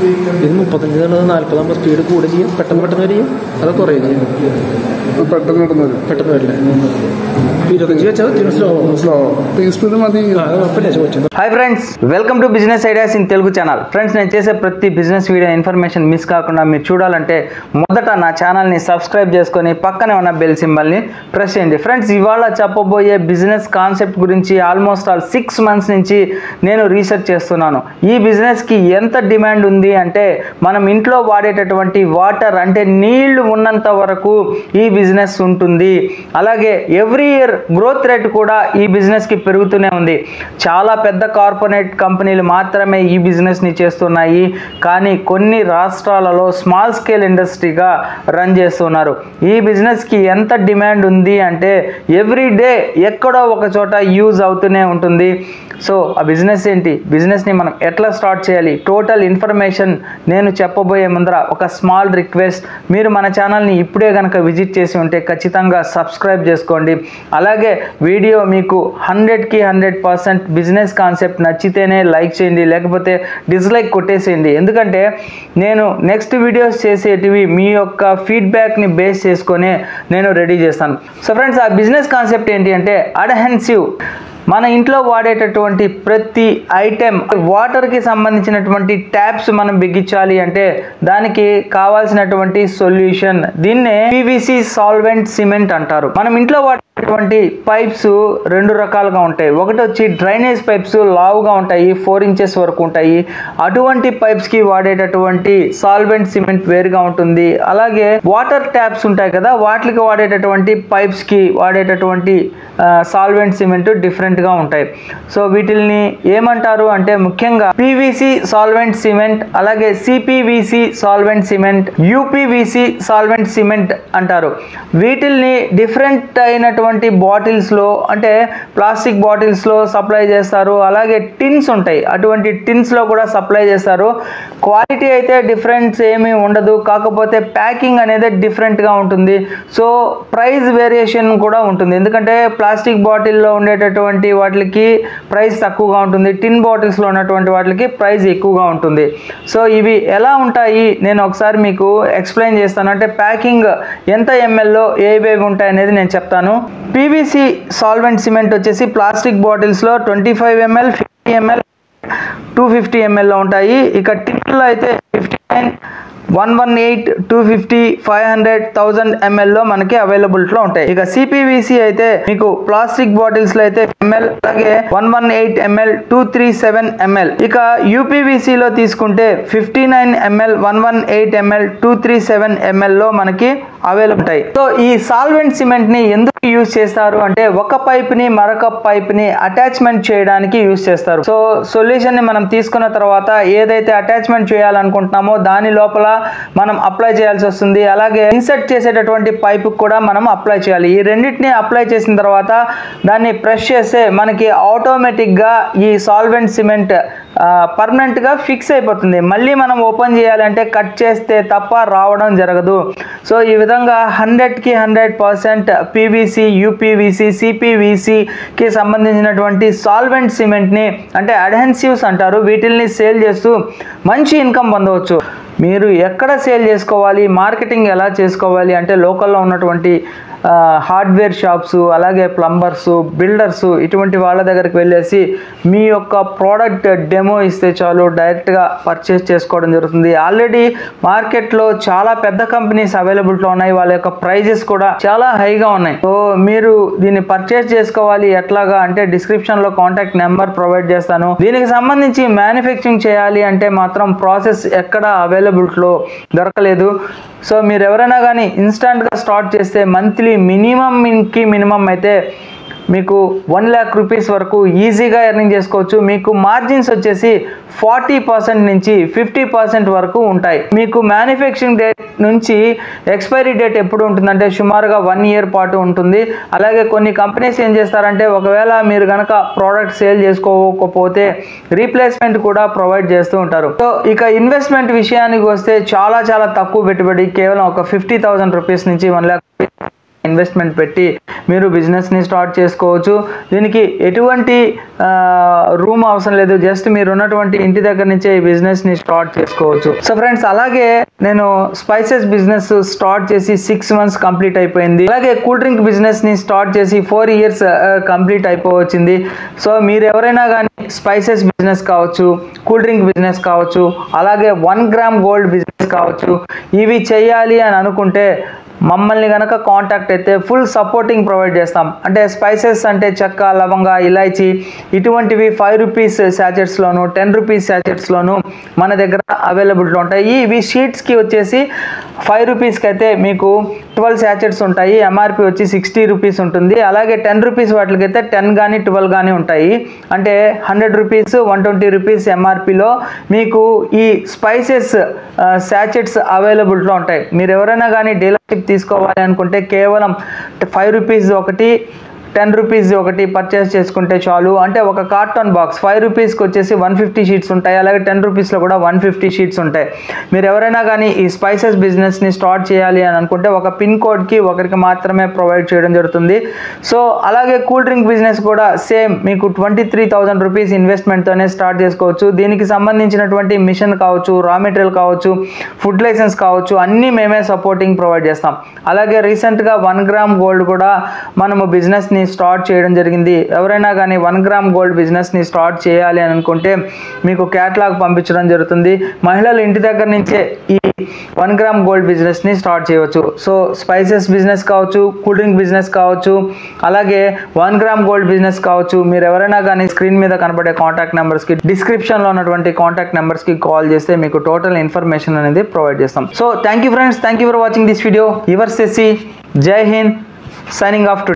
ഇത് മുപ്പത്തഞ്ച് എന്നുള്ളത് നാല്പതാകുമ്പോൾ സ്പീഡ് കൂടുകയും ചെയ്യും പെട്ടെന്ന് പെട്ടെന്ന് വരികയും അത് കുറയുകയും ചെയ്യും പെട്ടെന്ന് പെട്ടെന്ന് വരും പെട്ടെന്ന് വരില്ല ഇരുപത്തഞ്ച് വെച്ചാൽ ഇത്തിരി സ്ലോ ആവും സ്ലോ ത്രീ സ്പീഡ് മതി ആ, അത് കുഴപ്പമില്ല ചോദിച്ചത് hi friends welcome to business ideas in Telugu channel friends నేను చేసే ప్రతి బిజినెస్ వీడియో ఇన్ఫర్మేషన్ మిస్ కాకుండా మీరు చూడాలంటే మొదట నా ఛానల్ని సబ్స్క్రైబ్ చేసుకొని పక్కనే ఉన్న బెల్ సింబల్ని ప్రెస్ చేయండి ఫ్రెండ్స్ ఇవాళ చెప్పబోయే బిజినెస్ కాన్సెప్ట్ గురించి ఆల్మోస్ట్ ఆల్ సిక్స్ మంత్స్ నుంచి నేను రీసెర్చ్ చేస్తున్నాను ఈ బిజినెస్కి ఎంత డిమాండ్ ఉంది అంటే మనం ఇంట్లో వాడేటటువంటి వాటర్ అంటే నీళ్లు ఉన్నంత వరకు ఈ బిజినెస్ ఉంటుంది అలాగే ఎవ్రీ ఇయర్ గ్రోత్ రేట్ కూడా ఈ బిజినెస్కి పెరుగుతూనే ఉంది చాలా పెద్ద కార్పొరేట్ కంపెనీలు మాత్రమే ఈ బిజినెస్ని చేస్తున్నాయి కానీ కొన్ని రాష్ట్రాలలో స్మాల్ స్కేల్ ఇండస్ట్రీగా రన్ చేస్తున్నారు ఈ బిజినెస్కి ఎంత డిమాండ్ ఉంది అంటే ఎవ్రీ డే ఎక్కడో ఒక చోట యూజ్ అవుతూనే ఉంటుంది సో ఆ బిజినెస్ ఏంటి బిజినెస్ని మనం ఎట్లా స్టార్ట్ చేయాలి టోటల్ ఇన్ఫర్మేషన్ నేను చెప్పబోయే ముందర ఒక స్మాల్ రిక్వెస్ట్ మీరు మన ఛానల్ని ఇప్పుడే కనుక విజిట్ చేసి ఉంటే ఖచ్చితంగా సబ్స్క్రైబ్ చేసుకోండి అలాగే వీడియో మీకు హండ్రెడ్కి హండ్రెడ్ పర్సెంట్ బిజినెస్ కాన్సెప్ట్ నచ్చితేనే లైక్ చేయండి లేకపోతే డిస్లైక్ కొట్టేసేయండి ఎందుకంటే నేను నెక్స్ట్ వీడియోస్ చేసేటివి మీ యొక్క ఫీడ్బ్యాక్ని బేస్ చేసుకొని నేను రెడీ చేస్తాను సో ఫ్రెండ్స్ ఆ బిజినెస్ కాన్సెప్ట్ ఏంటి అంటే అడహెన్సివ్ మన ఇంట్లో వాడేటటువంటి ప్రతి ఐటెం వాటర్కి సంబంధించినటువంటి ట్యాప్స్ మనం బిగించాలి అంటే దానికి కావాల్సినటువంటి సొల్యూషన్ దీన్నే పీవీసీ సాల్వెంట్ సిమెంట్ అంటారు మనం ఇంట్లో వాడేటటువంటి పైప్స్ రెండు రకాలుగా ఉంటాయి ఒకటి వచ్చి డ్రైనేజ్ పైప్స్ లావుగా ఉంటాయి ఫోర్ ఇంచెస్ వరకు ఉంటాయి అటువంటి పైప్స్ కి వాడేటటువంటి సాల్వెంట్ సిమెంట్ వేరుగా ఉంటుంది అలాగే వాటర్ ట్యాప్స్ ఉంటాయి కదా వాటికి వాడేటటువంటి పైప్స్ కి వాడేటటువంటి సాల్వెంట్ సిమెంట్ డిఫరెంట్ గా ఉంటాయి సో వీటిల్ని ఏమంటారు అంటే ముఖ్యంగా పీవీసీ సాల్వెంట్ సిమెంట్ అలాగే CPVC solvent cement UPVC solvent cement అంటారు వీటిల్ని డిఫరెంట్ అయినటువంటి బాటిల్స్లో అంటే ప్లాస్టిక్ బాటిల్స్లో సప్లై చేస్తారు అలాగే టిన్స్ ఉంటాయి అటువంటి టిన్స్లో కూడా సప్లై చేస్తారు క్వాలిటీ అయితే డిఫరెన్స్ ఏమీ ఉండదు కాకపోతే ప్యాకింగ్ అనేది డిఫరెంట్గా ఉంటుంది సో ప్రైస్ వేరియేషన్ కూడా ఉంటుంది ఎందుకంటే ప్లాస్టిక్ బాటిల్లో ఉండేటటువంటి వాటికి ప్రైస్ తక్కువగా ఉంటుంది టిన్ బాటిల్స్లో ఉన్నటువంటి వాటికి ప్రైస్ ఎక్కువగా ఉంటుంది సో ఇవి ఎలా ఉంటాయి నేను ఒకసారి మీకు ఎక్స్ప్లెయిన్ చేస్తాను అంటే ప్యాకింగ్ ఎంత ఎంఎల్లో ఏవేవి ఉంటాయి అనేది నేను చెప్తాను పీవీసీ సాల్వెంట్ సిమెంట్ వచ్చేసి ప్లాస్టిక్ బాటిల్స్లో twenty five ml fifty ml two fifty ఎంఎల్లో ఉంటాయి ఇక టిన్లో అయితే fifty nine one one eight two fifty five hundred thousand ఎంఎల్లో మనకి అవైలబిలిటీలో ఉంటాయి ఇక సిపివిసి అయితే మీకు ప్లాస్టిక్ బాటిల్స్ లో అయితే ఎంఎల్ అలాగే one one eight ml two three seven ml ఇక UPVC లో తీసుకుంటే fifty nine ml one one eight ml two three seven ఎంఎల్లో మనకి అవైలబుల్ ఉంటాయి సో ఈ సాల్వెంట్ సిమెంట్ ని ఎందుకు యూజ్ చేస్తారు అంటే ఒక పైప్ ని మరొక పైప్ ని అటాచ్మెంట్ చేయడానికి యూజ్ చేస్తారు సో సొల్యూషన్ ని మనం తీసుకున్న తర్వాత ఏదైతే అటాచ్మెంట్ చేయాలనుకుంటున్నామో దాని లోపల మనం అప్లై చేయాల్సి వస్తుంది అలాగే ఇన్సర్ట్ చేసేటటువంటి పైప్ కూడా మనం అప్లై చేయాలి ఈ రెండింటిని అప్లై చేసిన తర్వాత దాన్ని ప్రెస్ చేస్తే మనకి ఆటోమేటిక్గా ఈ సాల్వెంట్ సిమెంట్ పర్మనెంట్గా ఫిక్స్ అయిపోతుంది మళ్ళీ మనం ఓపెన్ చేయాలంటే కట్ చేస్తే తప్ప రావడం జరగదు సో ఈ విధంగా హండ్రెడ్కి హండ్రెడ్ పర్సెంట్ పీవీసీ యూపీవీసీ సిపివిసికి సంబంధించినటువంటి సాల్వెంట్ సిమెంట్ని అంటే అడ్హెన్సివ్స్ అంటారు వీటిల్ని సేల్ చేస్తూ మంచి ఇన్కమ్ పొందవచ్చు మీరు ఎక్కడ సేల్ చేసుకోవాలి మార్కెటింగ్ ఎలా చేసుకోవాలి అంటే లోకల్లో ఉన్నటువంటి హార్డ్వేర్ షాప్స్ అలాగే ప్లంబర్స్ బిల్డర్స్ ఇటువంటి వాళ్ళ దగ్గరికి వెళ్ళేసి మీ యొక్క ప్రోడక్ట్ డెమో ఇస్తే చాలు డైరెక్ట్గా పర్చేస్ చేసుకోవడం జరుగుతుంది ఆల్రెడీ మార్కెట్లో చాలా పెద్ద కంపెనీస్ అవైలబిలిటీలో ఉన్నాయి వాళ్ళ యొక్క ప్రైజెస్ కూడా చాలా హైగా ఉన్నాయి సో మీరు దీన్ని పర్చేస్ చేసుకోవాలి ఎట్లాగా అంటే డిస్క్రిప్షన్లో కాంటాక్ట్ నెంబర్ ప్రొవైడ్ చేస్తాను దీనికి సంబంధించి మ్యానుఫ్యాక్చరింగ్ చేయాలి అంటే మాత్రం ప్రాసెస్ ఎక్కడ అవైలబిలిటీలో దొరకలేదు సో మీరు ఎవరైనా కానీ ఇన్స్టంట్గా స్టార్ట్ చేస్తే మంత్లీ మినిమంకి మినిమం అయితే మీకు వన్ ల్యాక్ రూపీస్ వరకు ఈజీగా ఎర్నింగ్ చేసుకోవచ్చు మీకు మార్జిన్స్ వచ్చేసి ఫార్టీ పర్సెంట్ నుంచి ఫిఫ్టీ పర్సెంట్ వరకు ఉంటాయి మీకు మ్యానుఫ్యాక్చరింగ్ డేట్ నుంచి ఎక్స్పైరీ డేట్ ఎప్పుడు ఉంటుందంటే సుమారుగా వన్ ఇయర్ పాటు ఉంటుంది అలాగే కొన్ని కంపెనీస్ ఏం చేస్తారంటే ఒకవేళ మీరు కనుక ప్రోడక్ట్ సేల్ చేసుకోకపోతే రీప్లేస్మెంట్ కూడా ప్రొవైడ్ చేస్తూ ఉంటారు సో ఇక ఇన్వెస్ట్మెంట్ విషయానికి వస్తే చాలా చాలా తక్కువ పెట్టుబడి కేవలం ఒక ఫిఫ్టీ థౌసండ్ రూపీస్ నుంచి వన్ ల్యాక్ ఇన్వెస్ట్మెంట్ పెట్టి మీరు బిజినెస్ని స్టార్ట్ చేసుకోవచ్చు దీనికి ఎటువంటి రూమ్ అవసరం లేదు జస్ట్ మీరు ఉన్నటువంటి ఇంటి దగ్గర నుంచే ఈ బిజినెస్ని స్టార్ట్ చేసుకోవచ్చు సో ఫ్రెండ్స్ అలాగే నేను స్పైసెస్ బిజినెస్ స్టార్ట్ చేసి సిక్స్ మంత్స్ కంప్లీట్ అయిపోయింది అలాగే కూల్ డ్రింక్ బిజినెస్ని స్టార్ట్ చేసి ఫోర్ ఇయర్స్ కంప్లీట్ అయిపోవచ్చింది సో మీరు ఎవరైనా కానీ స్పైసెస్ బిజినెస్ కావచ్చు కూల్ డ్రింక్ బిజినెస్ కావచ్చు అలాగే వన్ గ్రామ్ గోల్డ్ బిజినెస్ కావచ్చు ఇవి చేయాలి అని అనుకుంటే మమ్మల్ని కనుక కాంటాక్ట్ అయితే ఫుల్ సపోర్టింగ్ ప్రొవైడ్ చేస్తాం అంటే స్పైసెస్ అంటే చెక్క లవంగ ఇలాచి ఇటువంటివి ఫైవ్ రూపీస్ శాచెట్స్లోను టెన్ రూపీస్ శాచెట్స్లోను మన దగ్గర అవైలబిలిటీ ఉంటాయి ఇవి షీట్స్కి వచ్చేసి ఫైవ్ రూపీస్కి అయితే మీకు ట్వెల్వ్ శాచెట్స్ ఉంటాయి ఎంఆర్పి వచ్చి సిక్స్టీ రూపీస్ ఉంటుంది అలాగే టెన్ రూపీస్ వాటికైతే టెన్ కానీ ట్వెల్వ్ కానీ ఉంటాయి అంటే hundred rupees one twenty rupees ఎంఆర్పిలో మీకు ఈ స్పైసెస్ శాచెట్స్ అవైలబిలిటీలో ఉంటాయి మీరు ఎవరైనా కానీ డీలర్షిప్ తీసుకోవాలి అనుకుంటే కేవలం ఫైవ్ రూపీస్ ఒకటి టెన్ రూపీస్ ఒకటి పర్చేస్ చేసుకుంటే చాలు అంటే ఒక కార్టన్ బాక్స్ ఫైవ్ రూపీస్కి వచ్చేసి వన్ ఫిఫ్టీ షీట్స్ ఉంటాయి అలాగే టెన్ రూపీస్లో కూడా వన్ ఫిఫ్టీ షీట్స్ ఉంటాయి మీరు ఎవరైనా కానీ ఈ స్పైసెస్ బిజినెస్ని స్టార్ట్ చేయాలి అని అనుకుంటే ఒక పిన్ కోడ్కి ఒకరికి మాత్రమే ప్రొవైడ్ చేయడం జరుగుతుంది సో అలాగే కూల్ డ్రింక్ బిజినెస్ కూడా సేమ్ మీకు ట్వంటీ త్రీ థౌజండ్ రూపీస్ ఇన్వెస్ట్మెంట్తోనే స్టార్ట్ చేసుకోవచ్చు దీనికి సంబంధించినటువంటి మిషన్ కావచ్చు రా మెటీరియల్ కావచ్చు ఫుడ్ లైసెన్స్ కావచ్చు అన్నీ మేమే సపోర్టింగ్ ప్రొవైడ్ చేస్తాం అలాగే రీసెంట్గా వన్ గ్రామ్ గోల్డ్ కూడా మనము బిజినెస్ని స్టార్ట్ చేయడం జరిగింది ఎవరైనా కానీ వన్ గ్రామ్ గోల్డ్ బిజినెస్ని స్టార్ట్ చేయాలి అని అనుకుంటే మీకు క్యాట్లాగ్ పంపించడం జరుగుతుంది మహిళలు ఇంటి దగ్గర నుంచే ఈ వన్ గ్రామ్ గోల్డ్ బిజినెస్ని స్టార్ట్ చేయవచ్చు సో స్పైసెస్ బిజినెస్ కావచ్చు కూల్ డ్రింక్ బిజినెస్ కావచ్చు అలాగే వన్ గ్రామ్ గోల్డ్ బిజినెస్ కావచ్చు మీరు ఎవరైనా కానీ స్క్రీన్ మీద కనబడే కాంటాక్ట్ నెంబర్స్కి డిస్క్రిప్షన్లో ఉన్నటువంటి కాంటాక్ట్ నెంబర్స్కి కాల్ చేస్తే మీకు టోటల్ ఇన్ఫర్మేషన్ అనేది ప్రొవైడ్ చేస్తాం so thank you friends thank you for watching this video your సెసి జై హింద్ సైనింగ్ ఆఫ్ టు